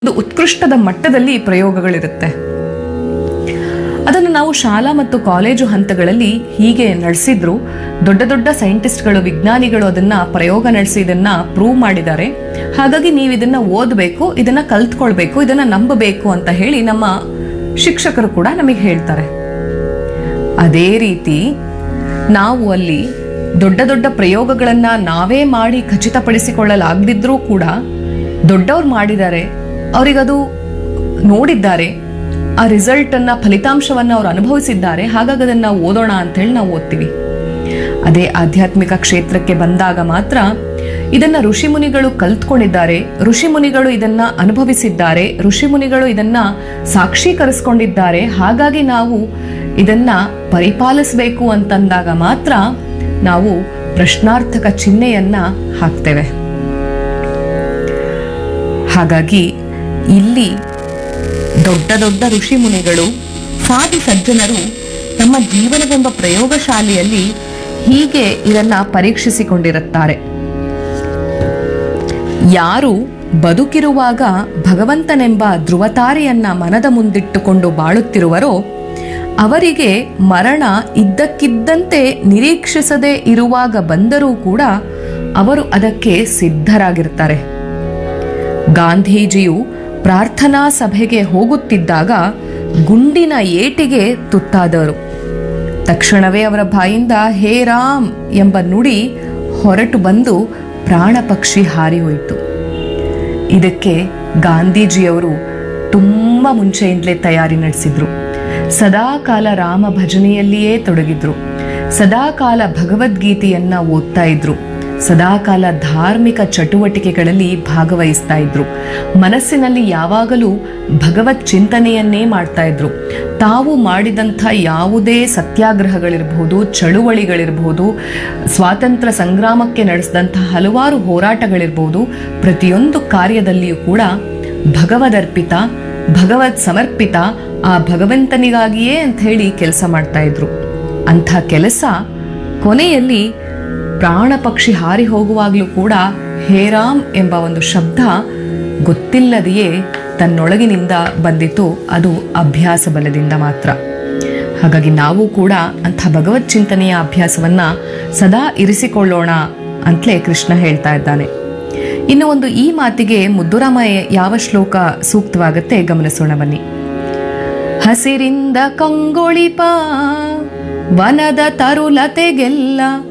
ಒಂದು ಉತ್ಕೃಷ್ಟದ ಮಟ್ಟದಲ್ಲಿ ಪ್ರಯೋಗಗಳಿರುತ್ತೆ ಅದನ್ನು ನಾವು ಶಾಲಾ ಮತ್ತು ಕಾಲೇಜು ಹಂತಗಳಲ್ಲಿ ಹೀಗೆ ನಡೆಸಿದ್ರು ದೊಡ್ಡ ದೊಡ್ಡ ಸೈಂಟಿಸ್ಟ್ಗಳು ವಿಜ್ಞಾನಿಗಳು ಅದನ್ನ ಪ್ರಯೋಗ ನಡೆಸಿ ಇದನ್ನ ಪ್ರೂವ್ ಮಾಡಿದ್ದಾರೆ ಹಾಗಾಗಿ ನೀವು ಇದನ್ನ ಓದಬೇಕು ಇದನ್ನ ಕಲ್ತ್ಕೊಳ್ಬೇಕು ಇದನ್ನ ನಂಬಬೇಕು ಅಂತ ಹೇಳಿ ನಮ್ಮ ಶಿಕ್ಷಕರು ಕೂಡ ನಮಗೆ ಹೇಳ್ತಾರೆ ಅದೇ ರೀತಿ ನಾವು ಅಲ್ಲಿ ದೊಡ್ಡ ದೊಡ್ಡ ಪ್ರಯೋಗಗಳನ್ನ ನಾವೇ ಮಾಡಿ ಖಚಿತಪಡಿಸಿಕೊಳ್ಳಲಾಗದಿದ್ರೂ ಕೂಡ ದೊಡ್ಡವ್ರು ಮಾಡಿದ್ದಾರೆ ಅವರಿಗದು ನೋಡಿದ್ದಾರೆ ಆ ರಿಸಲ್ಟ್ ಅನ್ನ ಫಲಿತಾಂಶವನ್ನ ಅವ್ರು ಅನುಭವಿಸಿದ್ದಾರೆ ಹಾಗಾಗಿ ಅದನ್ನ ನಾವು ಓದೋಣ ಅಂತ ಹೇಳಿ ನಾವು ಓದ್ತೀವಿ ಅದೇ ಆಧ್ಯಾತ್ಮಿಕ ಕ್ಷೇತ್ರಕ್ಕೆ ಬಂದಾಗ ಮಾತ್ರ ಇದನ್ನ ಋಷಿಮುನಿಗಳು ಕಲ್ತ್ಕೊಂಡಿದ್ದಾರೆ ಋಷಿಮುನಿಗಳು ಇದನ್ನ ಅನುಭವಿಸಿದ್ದಾರೆ ಋಷಿಮುನಿಗಳು ಇದನ್ನ ಸಾಕ್ಷೀಕರಿಸ್ಕೊಂಡಿದ್ದಾರೆ ಹಾಗಾಗಿ ನಾವು ಇದನ್ನ ಪರಿಪಾಲಿಸಬೇಕು ಅಂತಂದಾಗ ಮಾತ್ರ ನಾವು ಪ್ರಶ್ನಾರ್ಥಕ ಚಿಹ್ನೆಯನ್ನ ಹಾಕ್ತೇವೆ ಹಾಗಾಗಿ ಇಲ್ಲಿ ದೊಡ್ಡ ದೊಡ್ಡ ಋಷಿ ಮುನಿಗಳು ಸಾಧು ಸಜ್ಜನರು ತಮ್ಮ ಜೀವನವೆಂಬ ಪ್ರಯೋಗಶಾಲೆಯಲ್ಲಿ ಹೀಗೆ ಇದನ್ನ ಪರೀಕ್ಷಿಸಿಕೊಂಡಿರುತ್ತಾರೆ ಯಾರು ಬದುಕಿರುವಾಗ ಭಗವಂತನೆಂಬ ಧ್ರುವತಾರೆಯನ್ನ ಮನದ ಮುಂದಿಟ್ಟುಕೊಂಡು ಬಾಳುತ್ತಿರುವರೋ ಅವರಿಗೆ ಮರಣ ಇದ್ದಕ್ಕಿದ್ದಂತೆ ನಿರೀಕ್ಷಿಸದೇ ಇರುವಾಗ ಬಂದರೂ ಕೂಡ ಅವರು ಅದಕ್ಕೆ ಸಿದ್ಧರಾಗಿರ್ತಾರೆ ಗಾಂಧೀಜಿಯು ಪ್ರಾರ್ಥನಾ ಸಭೆಗೆ ಹೋಗುತ್ತಿದ್ದಾಗ ಗುಂಡಿನ ಏಟಿಗೆ ತುತ್ತಾದರು ತಕ್ಷಣವೇ ಅವರ ಬಾಯಿಂದ ಹೇ ರಾಮ್ ಎಂಬ ನುಡಿ ಹೊರಟು ಬಂದು ಪ್ರಾಣ ಪಕ್ಷಿ ಹಾರಿ ಹೋಯಿತು ಇದಕ್ಕೆ ಗಾಂಧೀಜಿಯವರು ತುಂಬ ಮುಂಚೆಯಿಂದಲೇ ತಯಾರಿ ನಡೆಸಿದ್ರು ಸದಾಕಾಲ ರಾಮ ಭಜನೆಯಲ್ಲಿಯೇ ತೊಡಗಿದ್ರು ಸದಾಕಾಲ ಭಗವದ್ಗೀತೆಯನ್ನ ಓದ್ತಾ ಇದ್ರು ಸದಾಕಾಲ ಧಾರ್ಮಿಕ ಚಟುವಟಿಕೆಗಳಲ್ಲಿ ಭಾಗವಹಿಸ್ತಾ ಇದ್ರು ಮನಸ್ಸಿನಲ್ಲಿ ಯಾವಾಗಲೂ ಭಗವತ್ ಚಿಂತನೆಯನ್ನೇ ಮಾಡ್ತಾ ಇದ್ರು ತಾವು ಮಾಡಿದಂಥ ಯಾವುದೇ ಸತ್ಯಾಗ್ರಹಗಳಿರಬಹುದು ಚಳುವಳಿಗಳಿರಬಹುದು ಸ್ವಾತಂತ್ರ್ಯ ಸಂಗ್ರಾಮಕ್ಕೆ ನಡೆಸಿದಂಥ ಹಲವಾರು ಹೋರಾಟಗಳಿರಬಹುದು ಪ್ರತಿಯೊಂದು ಕಾರ್ಯದಲ್ಲಿಯೂ ಕೂಡ ಭಗವದರ್ಪಿತ ಭಗವತ್ ಸಮರ್ಪಿತ ಆ ಭಗವಂತನಿಗಾಗಿಯೇ ಅಂತ ಹೇಳಿ ಕೆಲಸ ಮಾಡ್ತಾ ಇದ್ರು ಅಂಥ ಕೆಲಸ ಕೊನೆಯಲ್ಲಿ ಪ್ರಾಣ ಪಕ್ಷಿ ಹಾರಿ ಹೋಗುವಾಗಲೂ ಕೂಡ ಹೇರಾಮ್ ಎಂಬ ಒಂದು ಶಬ್ದ ಗೊತ್ತಿಲ್ಲದೆಯೇ ತನ್ನೊಳಗಿನಿಂದ ಬಂದಿತು ಅದು ಅಭ್ಯಾಸ ಬಲದಿಂದ ಮಾತ್ರ ಹಾಗಾಗಿ ನಾವು ಕೂಡ ಅಂಥ ಭಗವತ್ ಚಿಂತನೆಯ ಅಭ್ಯಾಸವನ್ನ ಸದಾ ಇರಿಸಿಕೊಳ್ಳೋಣ ಅಂತಲೇ ಕೃಷ್ಣ ಹೇಳ್ತಾ ಇದ್ದಾನೆ ಇನ್ನು ಒಂದು ಈ ಮಾತಿಗೆ ಮುದ್ದುರಾಮ ಯಾವ ಶ್ಲೋಕ ಸೂಕ್ತವಾಗತ್ತೆ ಗಮನಿಸೋಣ ಬನ್ನಿ ಹಸಿರಿಂದ ಕಂಗೊಳಿಪ ವನದ ತರುಲತೆಗೆಲ್ಲ